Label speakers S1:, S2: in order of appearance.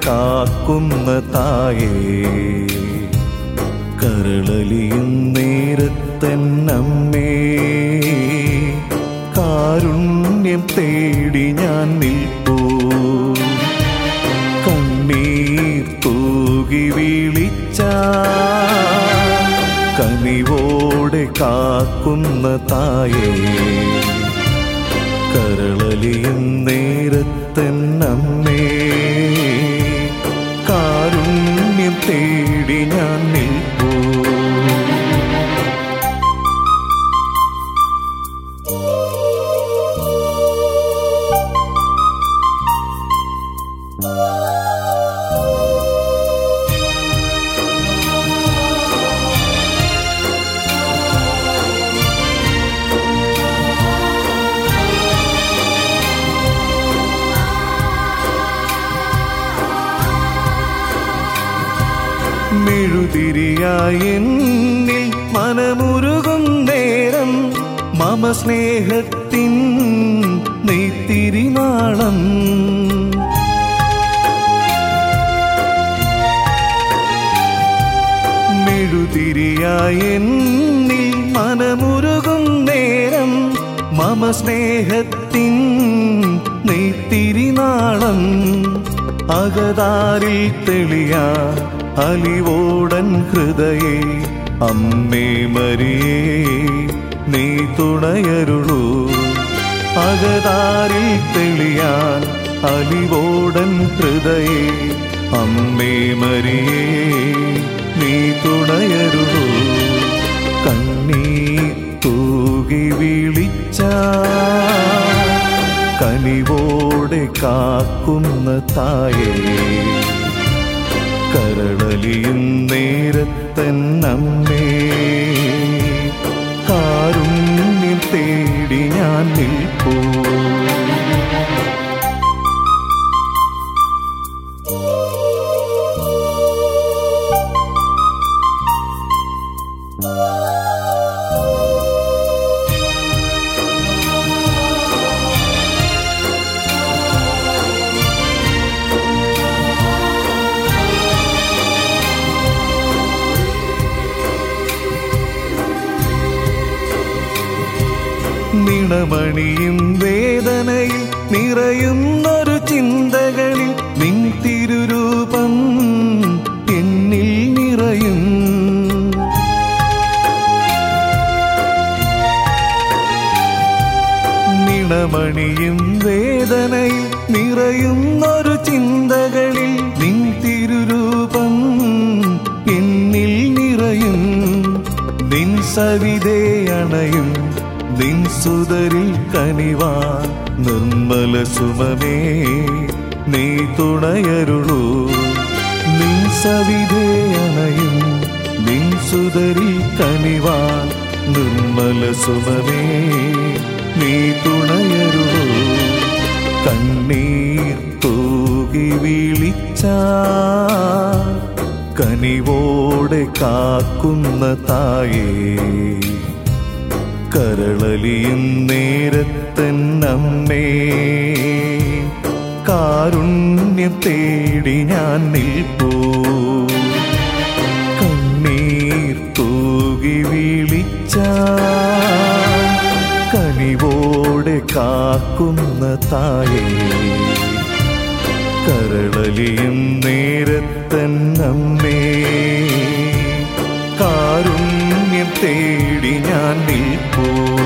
S1: കാക്കുന്ന തായേ കരളലിയും നേരത്തന്നമ്മേ കാരുണ്യം തേടി ഞാൻ നിൽപ്പൂ കണ്ണീർ തൂകി വിളിച്ച കനിവോടെ കാക്കുന്ന തായേ കരളലിയും നേരത്തന്നമ്മേ കാരുണ്യം തേടി ഞാൻ നിൽപ്പൂ മെഴുതിരിയായി എന്നിൽ മനമുരുകും നേരം മമ സ്നേഹത്തിൻ നെയ്ത്തിരിനാളം മെഴുതിരിയായി എന്നിൽ മനമുരുകും നേരം മമ സ്നേഹത്തിൻ നെയ്ത്തിരിനാളം അകതാരിൽ തെളിയാ അലിവോടൻ ഹൃദയേ അമ്മേ മരിയേ നീ തുണയരുളൂ അകതാരിൽ തെളിയാൻ അലിവോടൻ ഹൃദയേ അമ്മേ മരിയേ നീ തുണയരുളൂ കണ്ണീർ തൂകി വിളിച്ച കനിവോടെ കാക്കുന്ന തായേ കരളലിയും നേരത്തന്നമ്മേ കാരുണ്യം തേടി ഞാൻ നിൽപ്പൂ നിണമണിയും വേദനയിൽ നിറയുന്നൊരു ചിന്തകളിൽ നിൻ തിരുരൂപം എന്നിൽ നിറയും നിണമണിയും വേദനയിൽ നിറയുന്നൊരു ചിന്തകളിൽ നിൻ തിരുരൂപം എന്നിൽ നിറയും നിൻ സവിതേ അണയും നിൻ സുതരിൽ കനിവാ നിർമ്മല സുമമേ നീ തുണയരുളൂ നിൻ സവിതേ അണയും നിൻ സുതരിൽ കനിവാ നിർമ്മല സുമമേ നീ തുണയരുളൂ കണ്ണീർ തൂകി വിളിച്ച കനിവോടെ കാക്കുന്ന തായേ കരളലിയും നേരത്തന്നമ്മേ കാരുണ്യം തേടി ഞാൻ നിൽപ്പൂ കണ്ണീർ തൂകി വിളിച്ച കനിവോടെ കാക്കുന്ന തായേ കരളലിയും നേരത്തന്നമ്മേ കാരുണ്യം തേടി ഞാൻ നിൽപ്പൂ